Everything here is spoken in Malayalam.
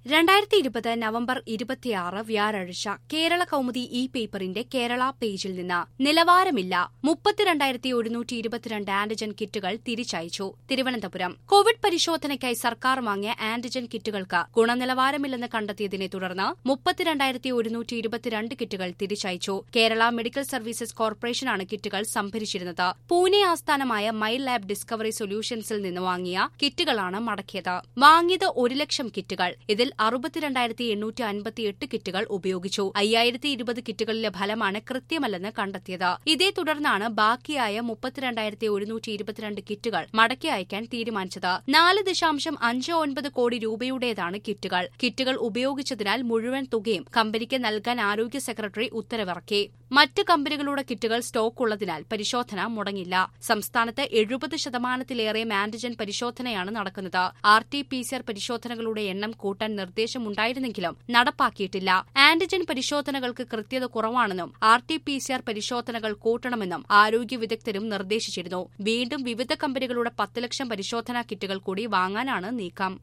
രണ്ടായിരത്തി ഇരുപത് നവംബർ ഇരുപത്തിയാറ് വ്യാഴാഴ്ച കേരള കൗമുദി ഇ പേപ്പറിന്റെ കേരള പേജിൽ നിന്ന് നിലവാരമില്ല മുപ്പത്തിരണ്ടായിരത്തി ഒരുന്നൂറ്റി ഇരുപത്തിരണ്ട് ആന്റിജൻ കിറ്റുകൾ തിരിച്ചയച്ചു തിരുവനന്തപുരം കോവിഡ് പരിശോധനയ്ക്കായി സർക്കാർ വാങ്ങിയ ആന്റിജൻ കിറ്റുകൾക്ക് ഗുണനിലവാരമില്ലെന്ന് കണ്ടെത്തിയതിനെ തുടർന്ന് മുപ്പത്തിരണ്ടായിരത്തി ഒരുന്നൂറ്റി ഇരുപത്തിരണ്ട് കിറ്റുകൾ തിരിച്ചയച്ചു കേരള മെഡിക്കൽ സർവീസസ് കോർപ്പറേഷനാണ് കിറ്റുകൾ സംഭരിച്ചിരുന്നത് പൂനെ ആസ്ഥാനമായ മൈ ലാബ് ഡിസ്കവറി സൊല്യൂഷൻസിൽ നിന്ന് വാങ്ങിയ കിറ്റുകളാണ് മടക്കിയത് വാങ്ങിയത് ഒരു ലക്ഷം കിറ്റുകൾ ഇതിൽ അറുപത്തിരണ്ടായിരത്തി എണ്ണൂറ്റി അൻപത്തിയെട്ട് കിറ്റുകൾ ഉപയോഗിച്ചു അയ്യായിരത്തി ഇരുപത് കിറ്റുകളിലെ ഫലമാണ് കൃത്യമല്ലെന്ന് കണ്ടെത്തിയത് ഇതേ തുടർന്നാണ് ബാക്കിയായ മുപ്പത്തിരണ്ടായിരത്തി ഒരുന്നൂറ്റി ഇരുപത്തിരണ്ട് കിറ്റുകൾ മടക്കി അയക്കാൻ തീരുമാനിച്ചത് നാല് ദശാംശം അഞ്ച് ഒൻപത് കോടി രൂപയുടേതാണ് കിറ്റുകൾ കിറ്റുകൾ ഉപയോഗിച്ചതിനാൽ മുഴുവൻ തുകയും കമ്പനിക്ക് നൽകാൻ ആരോഗ്യ സെക്രട്ടറി ഉത്തരവിറക്കി മറ്റ് കമ്പനികളുടെ കിറ്റുകൾ സ്റ്റോക്ക് ഉള്ളതിനാൽ പരിശോധന മുടങ്ങില്ല സംസ്ഥാനത്ത് എഴുപത് ശതമാനത്തിലേറെ ആന്റിജൻ പരിശോധനയാണ് നടക്കുന്നത് R T P C R പരിശോധനകളുടെ എണ്ണം കൂട്ടാൻ നിർദ്ദേശമുണ്ടായിരുന്നെങ്കിലും നടപ്പാക്കിയിട്ടില്ല ആന്റിജൻ പരിശോധനകൾക്ക് കൃത്യത കുറവാണെന്നും R T P C R പരിശോധനകൾ കൂട്ടണമെന്നും ആരോഗ്യ വിദഗ്ധരും നിർദ്ദേശിച്ചിരുന്നു വീണ്ടും വിവിധ കമ്പനികളുടെ പത്ത് ലക്ഷം പരിശോധനാ കിറ്റുകൾ കൂടി വാങ്ങാനാണ് നീക്കം